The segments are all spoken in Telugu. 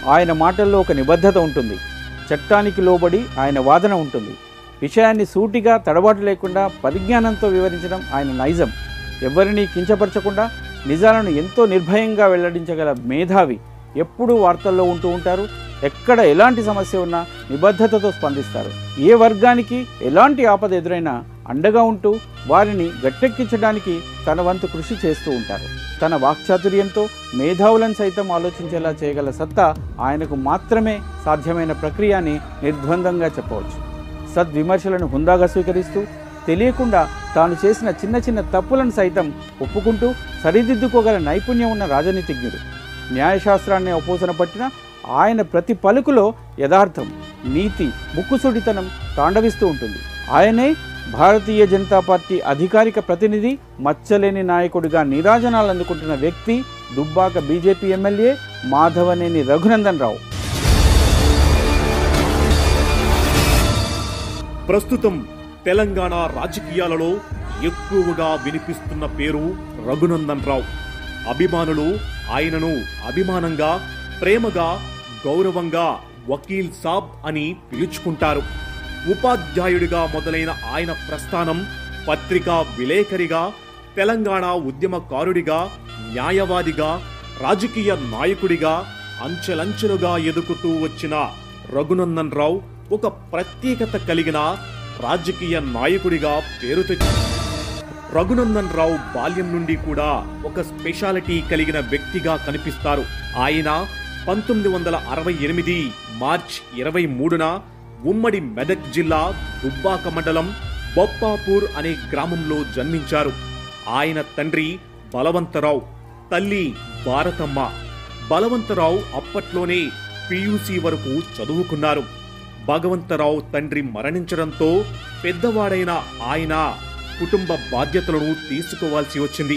ఆయన మాటల్లో ఒక నిబద్ధత ఉంటుంది చట్టానికి లోబడి ఆయన వాదన ఉంటుంది విషయాన్ని సూటిగా తడబాటు లేకుండా పరిజ్ఞానంతో వివరించడం ఆయన నైజం ఎవరినీ కించపరచకుండా నిజాలను ఎంతో నిర్భయంగా వెల్లడించగల మేధావి ఎప్పుడూ వార్తల్లో ఉంటూ ఉంటారు ఎక్కడ ఎలాంటి సమస్య ఉన్నా నిబద్ధతతో స్పందిస్తారు ఏ వర్గానికి ఎలాంటి ఆపద ఎదురైనా అండగా ఉంటూ వారిని గట్టెక్కించడానికి తన వంతు కృషి చేస్తూ ఉంటారు తన వాక్చాతుర్యంతో మేధావులను సైతం ఆలోచించేలా చేయగల సత్తా ఆయనకు మాత్రమే సాధ్యమైన ప్రక్రియ అని నిర్ద్వందంగా చెప్పవచ్చు సద్విమర్శలను హుందాగా స్వీకరిస్తూ తెలియకుండా తాను చేసిన చిన్న చిన్న తప్పులను సైతం ఒప్పుకుంటూ సరిదిద్దుకోగల నైపుణ్యం ఉన్న రాజనీతిజ్ఞుడు న్యాయశాస్త్రాన్ని అపోసన పట్టిన ఆయన ప్రతి పలుకులో యథార్థం నీతి ముక్కుసూడితనం తాండవిస్తూ ఉంటుంది ఆయనే భారతీయ జనతా పార్టీ అధికారిక ప్రతినిధి మచ్చలేని నాయకుడిగా నీరాజనాలు అందుకుంటున్న వ్యక్తి దుబ్బాక బీజేపీ ఎమ్మెల్యే మాధవనేని రఘునందన్ రావు ప్రస్తుతం తెలంగాణ రాజకీయాలలో ఎక్కువగా వినిపిస్తున్న పేరు రఘునందన్ రావు అభిమానులు ఆయనను అభిమానంగా ప్రేమగా గౌరవంగా వకీల్ సాబ్ అని పిలుచుకుంటారు ఉపాధ్యాయుడిగా మొదలైన ఆయన ప్రస్థానం పత్రికా విలేకరిగా తెలంగాణ ఉద్యమకారుడిగా న్యాయవాదిగా రాజకీయ నాయకుడిగా అంచెలంచెలుగా ఎదుగుతూ వచ్చిన రఘునందన్ రావు ఒక ప్రత్యేకత కలిగిన రాజకీయ నాయకుడిగా పేరు తెచ్చి రఘునందన్ రావు బాల్యం నుండి కూడా ఒక స్పెషాలిటీ కలిగిన వ్యక్తిగా కనిపిస్తారు ఆయన పంతొమ్మిది వందల అరవై ఎనిమిది మార్చ్ ఇరవై మూడున ఉమ్మడి మెదక్ జిల్లా దుబ్బాక మండలం బొప్పాపూర్ అనే గ్రామంలో జన్మించారు ఆయన తండ్రి బలవంతరావు తల్లి భారతమ్మ బలవంతరావు అప్పట్లోనే పియూసీ వరకు చదువుకున్నారు భగవంతరావు తండ్రి మరణించడంతో పెద్దవాడైన ఆయన కుటుంబ బాధ్యతలను తీసుకోవాల్సి వచ్చింది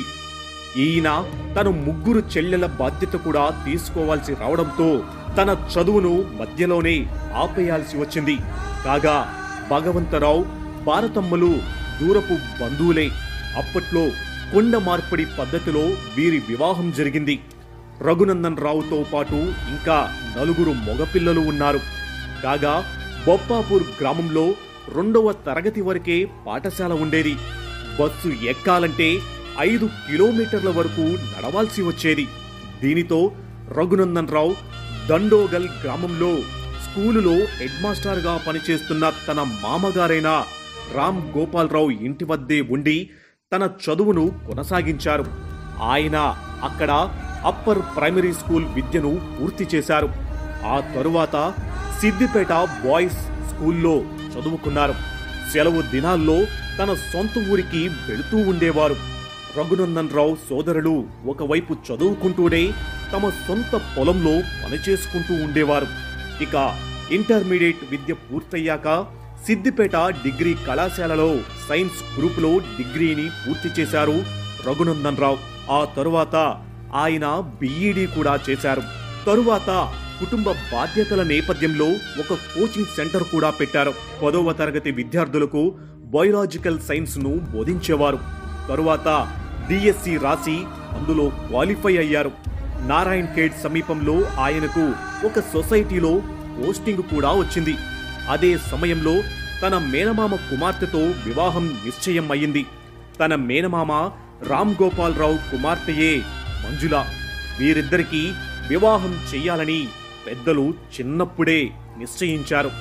ఈయన తన ముగ్గురు చెల్లెల బాధ్యత కూడా తీసుకోవాల్సి రావడంతో తన చదువును మధ్యలోనే ఆపేయాల్సి వచ్చింది కాగా భగవంతరావు భారతమ్మలు దూరపు బంధువులే అప్పట్లో కొండ మార్పిడి పద్ధతిలో వీరి వివాహం జరిగింది రఘునందన్ రావుతో పాటు ఇంకా నలుగురు మగపిల్లలు ఉన్నారు కాగా బొప్పాపూర్ గ్రామంలో రెండవ తరగతి వరకే పాఠశాల ఉండేది బస్సు ఎక్కాలంటే ఐదు కిలోమీటర్ల వరకు నడవాల్సి వచ్చేది దీనితో రఘునందన్ రావు దండోగల్ గ్రామంలో స్కూలులో హెడ్ మాస్టర్గా పనిచేస్తున్న తన మామగారైన రామ్ గోపాలరావు ఇంటి వద్దే ఉండి తన చదువును కొనసాగించారు ఆయన అక్కడ అప్పర్ ప్రైమరీ స్కూల్ విద్యను పూర్తి చేశారు ఆ తరువాత సిద్దిపేట బాయ్స్ స్కూల్లో చదువుకున్నారు సెలవు దినాల్లో తన సొంత ఊరికి వెళుతూ ఉండేవారు రఘునందన్ రావు సోదరులు ఒకవైపు చదువుకుంటూనే తమ సొంత పొలంలో పనిచేసుకుంటూ ఉండేవారు ఇక ఇంటర్మీడియట్ విద్య పూర్తయ్యాక సిద్దిపేట డిగ్రీ కళాశాలలో సైన్స్ గ్రూపులో డిగ్రీని పూర్తి చేశారు రఘునందన్ రావు ఆ తరువాత ఆయన బిఈడి కూడా చేశారు తరువాత కుటుంబ బాధ్యతల నేపథ్యంలో ఒక కోచింగ్ సెంటర్ కూడా పెట్టారు పదవ తరగతి విద్యార్థులకు బయోలాజికల్ సైన్స్ ను బోధించేవారు తరువాత డిఎస్సి రాసి అందులో క్వాలిఫై అయ్యారు నారాయణ్ ఖేడ్ సమీపంలో ఆయనకు ఒక సొసైటీలో పోస్టింగ్ కూడా వచ్చింది అదే సమయంలో తన మేనమామ కుమార్తెతో వివాహం నిశ్చయం అయ్యింది తన మేనమామ రామ్ గోపాల్ రావు కుమార్తెయే మంజుల వీరిద్దరికీ వివాహం చెయ్యాలని పెద్దలు చిన్నప్పుడే నిశ్చయించారు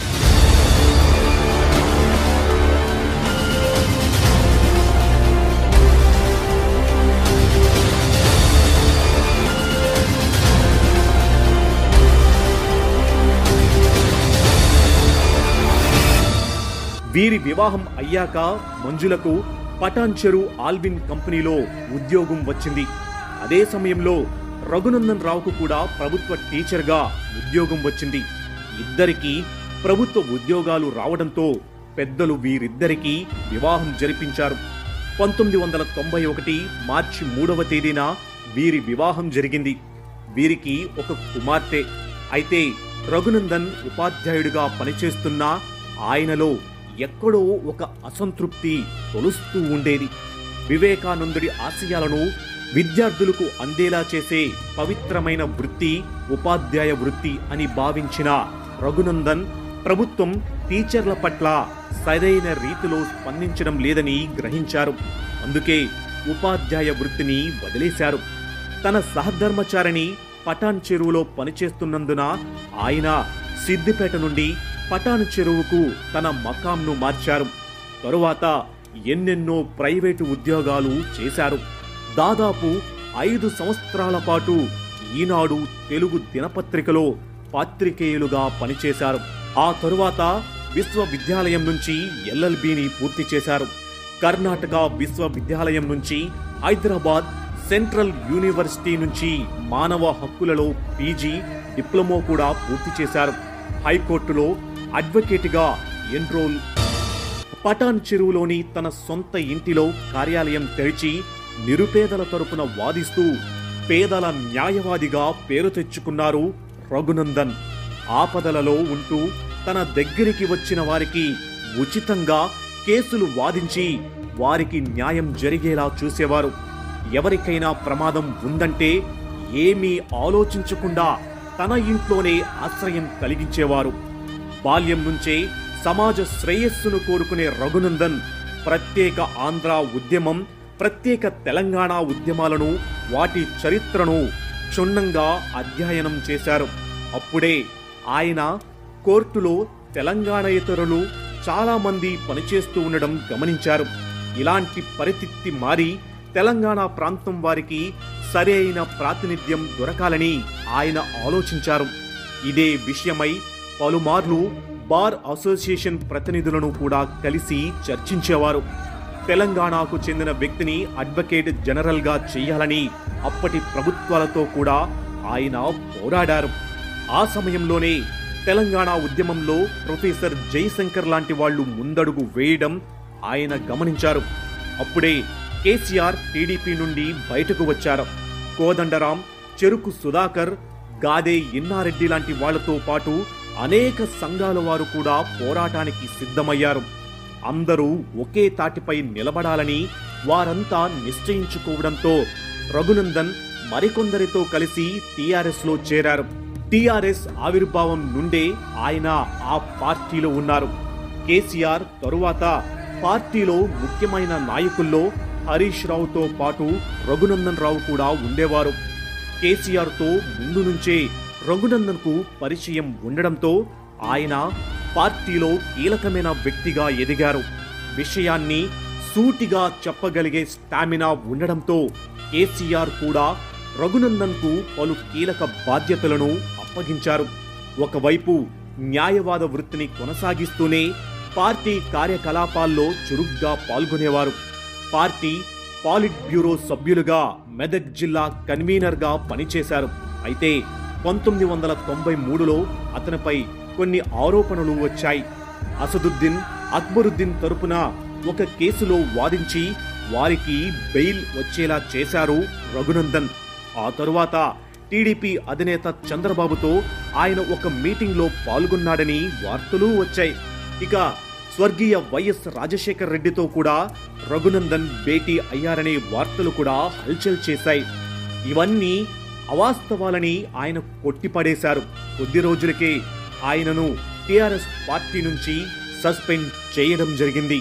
వీరి వివాహం అయ్యాక మంజులకు పటాన్చెరు ఆల్విన్ కంపెనీలో ఉద్యోగం వచ్చింది అదే సమయంలో రఘునందన్ రావుకు కూడా ప్రభుత్వ టీచర్గా ఉద్యోగం వచ్చింది ఇద్దరికీ ప్రభుత్వ ఉద్యోగాలు రావడంతో పెద్దలు వీరిద్దరికీ వివాహం జరిపించారు పంతొమ్మిది వందల తొంభై ఒకటి మార్చి మూడవ తేదీన వీరి వివాహం జరిగింది వీరికి ఒక కుమార్తె అయితే రఘునందన్ ఉపాధ్యాయుడిగా పనిచేస్తున్నా ఆయనలో ఎక్కడో ఒక అసంతృప్తి తొలుస్తూ ఉండేది వివేకానందుడి ఆశయాలను విద్యార్థులకు అందేలా చేసే పవిత్రమైన వృత్తి ఉపాధ్యాయ వృత్తి అని భావించిన రఘునందన్ ప్రభుత్వం టీచర్ల పట్ల సరైన రీతిలో స్పందించడం లేదని గ్రహించారు అందుకే ఉపాధ్యాయ వృత్తిని వదిలేశారు తన సహధర్మచారిని పటాన్ చెరువులో పనిచేస్తున్నందున ఆయన సిద్దిపేట నుండి పటాన్ చెరువుకు తన మకాంను మార్చారు తరువాత ఎన్నెన్నో ప్రైవేటు ఉద్యోగాలు చేశారు దాదాపు ఐదు సంవత్సరాల పాటు ఈనాడు తెలుగు దినపత్రికలో పాత్రికేయులుగా పనిచేశారు ఆ తరువాత విశ్వవిద్యాలయం నుంచి ఎల్ఎల్బిని పూర్తి చేశారు కర్ణాటక విశ్వవిద్యాలయం నుంచి హైదరాబాద్ సెంట్రల్ యూనివర్సిటీ నుంచి మానవ హక్కులలో పీజీ డిప్లొమా కూడా పూర్తి చేశారు హైకోర్టులో అడ్వకేట్గా ఎన్రోల్ పటాన్ చెరువులోని తన సొంత ఇంటిలో కార్యాలయం తెరిచి నిరుపేదల తరపున వాదిస్తూ పేదల న్యాయవాదిగా పేరు తెచ్చుకున్నారు రఘునందన్ ఆపదలలో ఉంటూ తన దగ్గరికి వచ్చిన వారికి ఉచితంగా కేసులు వాదించి వారికి న్యాయం జరిగేలా చూసేవారు ఎవరికైనా ప్రమాదం ఉందంటే ఏమీ ఆలోచించకుండా తన ఇంట్లోనే ఆశ్రయం కలిగించేవారు బాల్యం నుంచే సమాజ శ్రేయస్సును కోరుకునే రఘునందన్ ప్రత్యేక ఆంధ్ర ఉద్యమం ప్రత్యేక తెలంగాణ ఉద్యమాలను వాటి చరిత్రను క్షుణ్ణంగా అధ్యయనం చేశారు అప్పుడే ఆయన కోర్టులో తెలంగాణేతరులు చాలా మంది పనిచేస్తూ ఉండడం గమనించారు ఇలాంటి పరిస్థితి మారి తెలంగాణ ప్రాంతం వారికి సరైన ప్రాతినిధ్యం దొరకాలని ఆయన ఆలోచించారు ఇదే విషయమై పలుమార్లు బార్ అసోసియేషన్ ప్రతినిధులను కూడా కలిసి చర్చించేవారు తెలంగాణకు చెందిన వ్యక్తిని అడ్వకేట్ జనరల్గా చేయాలని అప్పటి ప్రభుత్వాలతో కూడా ఆయన పోరాడారు ఆ సమయంలోనే తెలంగాణ ఉద్యమంలో ప్రొఫెసర్ జయశంకర్ లాంటి వాళ్ళు ముందడుగు వేయడం ఆయన గమనించారు అప్పుడే కేసీఆర్ టీడీపీ నుండి బయటకు వచ్చారు కోదండరాం చెరుకు సుధాకర్ గాదే ఇన్నారెడ్డి లాంటి వాళ్లతో పాటు అనేక సంఘాల వారు కూడా పోరాటానికి సిద్ధమయ్యారు అందరూ ఒకే తాటిపై నిలబడాలని వారంతా నిశ్చయించుకోవడంతో రఘునందన్ మరికొందరితో కలిసి టీఆర్ఎస్ లో చేరారు టీఆర్ఎస్ ఆవిర్భావం నుండే ఆయన ఆ పార్టీలో ఉన్నారు కేసీఆర్ తరువాత పార్టీలో ముఖ్యమైన నాయకుల్లో హరీష్ రావుతో పాటు రఘునందన్ రావు కూడా ఉండేవారు కేసీఆర్ తో ముందు నుంచే రఘునందన్ కు పరిచయం ఉండడంతో ఆయన పార్టీలో కీలకమైన వ్యక్తిగా ఎదిగారు విషయాన్ని సూటిగా చెప్పగలిగే స్టామినా ఉండడంతో కేసీఆర్ కూడా రఘునందన్ కు పలు కీలక బాధ్యతలను అప్పగించారు ఒకవైపు న్యాయవాద వృత్తిని కొనసాగిస్తూనే పార్టీ కార్యకలాపాల్లో చురుగ్గా పాల్గొనేవారు పార్టీ పాలిట్ బ్యూరో సభ్యులుగా మెదక్ జిల్లా కన్వీనర్గా పనిచేశారు అయితే పంతొమ్మిది వందల తొంభై మూడులో అతనిపై కొన్ని ఆరోపణలు వచ్చాయి అసదుద్దీన్ అక్బరుద్దీన్ తరపున ఒక కేసులో వాదించి వారికి బెయిల్ వచ్చేలా చేశారు రఘునందన్ ఆ తరువాత టీడీపీ అధినేత చంద్రబాబుతో ఆయన ఒక మీటింగ్లో పాల్గొన్నాడని వార్తలు వచ్చాయి ఇక స్వర్గీయ వైఎస్ రాజశేఖర్ రెడ్డితో కూడా రఘునందన్ భేటీ అయ్యారనే వార్తలు కూడా హల్చల్ చేశాయి ఇవన్నీ అవాస్తవాలని ఆయన కొట్టిపడేశారు కొద్ది రోజులకే ఆయనను టిఆర్ఎస్ పార్టీ నుంచి సస్పెండ్ చేయడం జరిగింది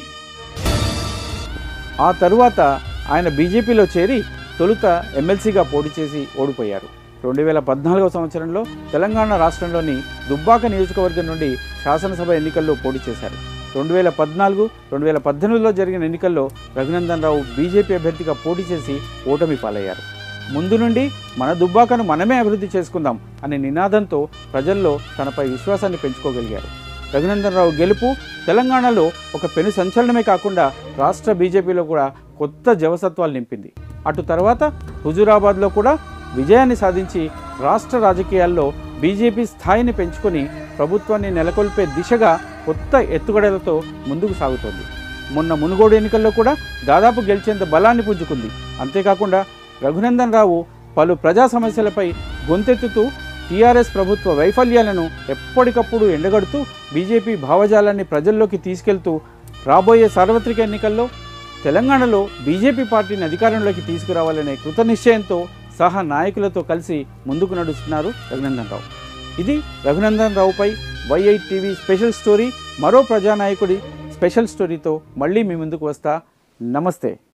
ఆ తరువాత ఆయన బీజేపీలో చేరి తొలుత ఎమ్మెల్సీగా పోటీ చేసి ఓడిపోయారు రెండు వేల పద్నాలుగవ సంవత్సరంలో తెలంగాణ రాష్ట్రంలోని దుబ్బాక నియోజకవర్గం నుండి శాసనసభ ఎన్నికల్లో పోటీ చేశారు రెండు వేల పద్నాలుగు రెండు వేల పద్దెనిమిదిలో జరిగిన ఎన్నికల్లో రఘునందన్ రావు బీజేపీ అభ్యర్థిగా పోటీ చేసి ఓటమి పాలయ్యారు ముందు నుండి మన దుబ్బాకను మనమే అభివృద్ధి చేసుకుందాం అనే నినాదంతో ప్రజల్లో తనపై విశ్వాసాన్ని పెంచుకోగలిగారు రఘునందన్ రావు గెలుపు తెలంగాణలో ఒక పెను సంచలనమే కాకుండా రాష్ట్ర బీజేపీలో కూడా కొత్త జవసత్వాలు నింపింది అటు తర్వాత హుజూరాబాద్లో కూడా విజయాన్ని సాధించి రాష్ట్ర రాజకీయాల్లో బీజేపీ స్థాయిని పెంచుకొని ప్రభుత్వాన్ని నెలకొల్పే దిశగా కొత్త ఎత్తుగడలతో ముందుకు సాగుతోంది మొన్న మునుగోడు ఎన్నికల్లో కూడా దాదాపు గెలిచేంత బలాన్ని పుంజుకుంది అంతేకాకుండా రఘునందన్ రావు పలు ప్రజా సమస్యలపై గొంతెత్తుతూ టీఆర్ఎస్ ప్రభుత్వ వైఫల్యాలను ఎప్పటికప్పుడు ఎండగడుతూ బీజేపీ భావజాలాన్ని ప్రజల్లోకి తీసుకెళ్తూ రాబోయే సార్వత్రిక ఎన్నికల్లో తెలంగాణలో బీజేపీ పార్టీని అధికారంలోకి తీసుకురావాలనే కృతనిశ్చయంతో సహా నాయకులతో కలిసి ముందుకు నడుస్తున్నారు రఘునందన్ రావు ఇది రఘునందన్ రావుపై వైఐ టీవీ స్పెషల్ స్టోరీ మరో ప్రజానాయకుడి స్పెషల్ స్టోరీతో మళ్ళీ మీ ముందుకు వస్తా నమస్తే